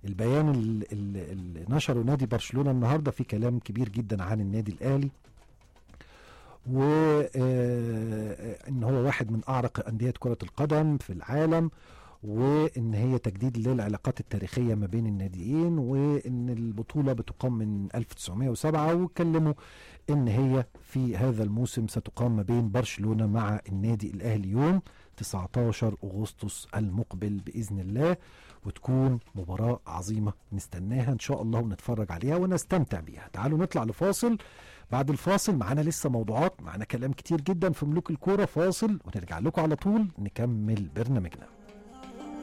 البيان اللي, اللي نشره نادي برشلونه النهارده فيه كلام كبير جدا عن النادي الاهلي وان هو واحد من اعرق انديه كره القدم في العالم وان هي تجديد للعلاقات التاريخيه ما بين الناديين وان البطوله بتقام من 1907 واتكلموا ان هي في هذا الموسم ستقام ما بين برشلونه مع النادي الاهلي يوم 19 اغسطس المقبل باذن الله وتكون مباراه عظيمه نستناها ان شاء الله ونتفرج عليها ونستمتع بيها تعالوا نطلع لفاصل بعد الفاصل معانا لسه موضوعات معانا كلام كتير جدا في ملوك الكوره فاصل ونرجع لكم على طول نكمل برنامجنا